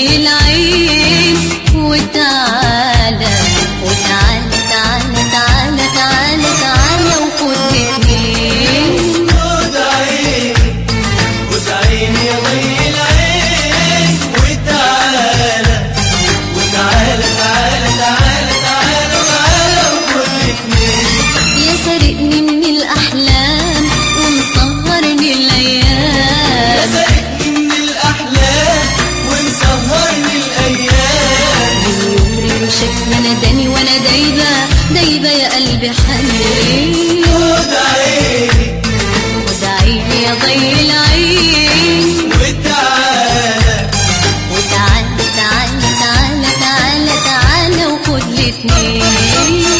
ضي العين وتعالى وتعالى تعالى تعالى تعالى تعالى وخد اتنين خد عيني خد عيني يا ضي العين وتعالى وتعالى تعالى تعالى تعالى تعالى وكل اتنين يا سارقني من الأحلام ومسهرني يا الأيام سارقني من الأحلام ومسهرني الأيام من يوم رمشك ما ناداني وأنا دايبة دايبة يا قلبي حنين خد عيني خد عيني يا ضي العين وتعالى وتعالى تعالى تعالى تعالى تعالى وخد الاتنين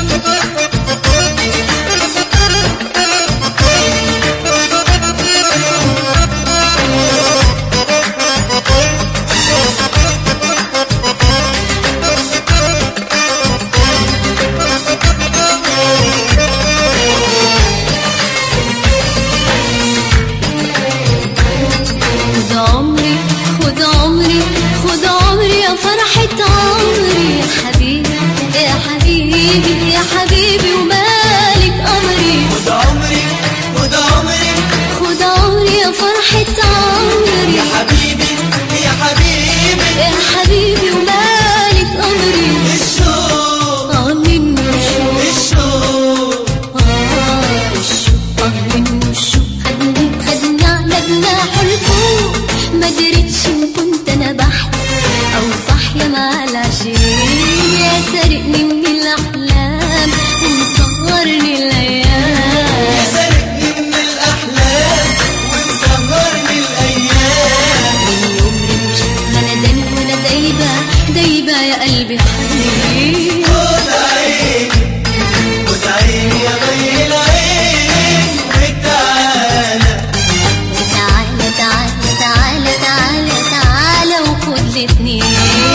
خد عمري خد عمري خد عمري يا فرحة عمري يا حبيبي يا حبيبي يا حبيبي ومالك أمري خد عمري خد عمري خد عمري يا فرحة عمري يا حبيبي يا حبيبي يا حبيبي ومالك أمري الشوق آه منه الشوق الشوق آه الشوق آه منه الشوق خدني خدني على جناح الفوق ما دريتش إن كنت أنا بحلم أو صاحية مع العشرين يا سارقني من الأحلام ومصغرني يا الأيام سارقني من الأحلام ومسهرني الأيام من يوم رمشك ما ناداني وأنا دايبة دايبة يا قلبي حنين خد عيني خد عيني يا ضي العين وتعالى تعالى تعالى تعالى تعالى تعالى وخد الاتنين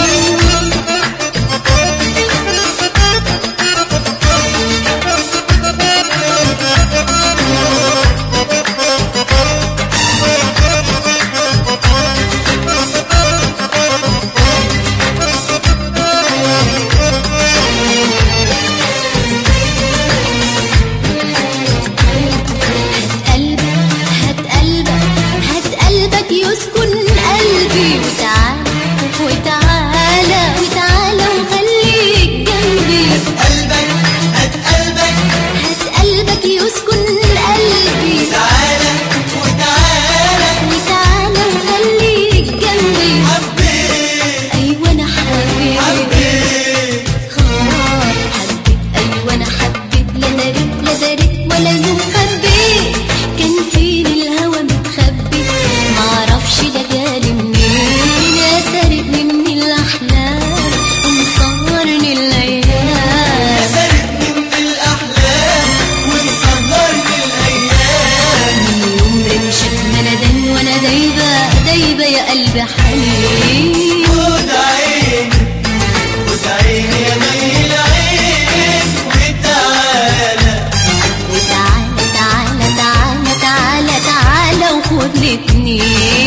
هات قلبك هات قلبك هات قلبك يسكن قلبي وتعالى وتعالى وتعالى وخليك جنبي قلبك هات قلبك هات قلبك يسكن قلبي تعالى وتعالى وتعالى وخليك جنبي حبيت ايوه انا حبيت حبيت آه، حبيت ايوه انا حبيت لا دريت لا دريت ولا يوم خبيت كان فين الهوى متخبي معرفش ده جالي منين يا سارقني من الاحلام ومسهرني يا الايام سارقني من الأحلام ومسهرني الأيام من يوم رمشك ما ناداني وانا دايبه دايبه يا قلبي حنين خد عيني خد عيني يا ضي العين وتعالى وتعالى تعالى تعالى تعالى تعالى وخد الاتنين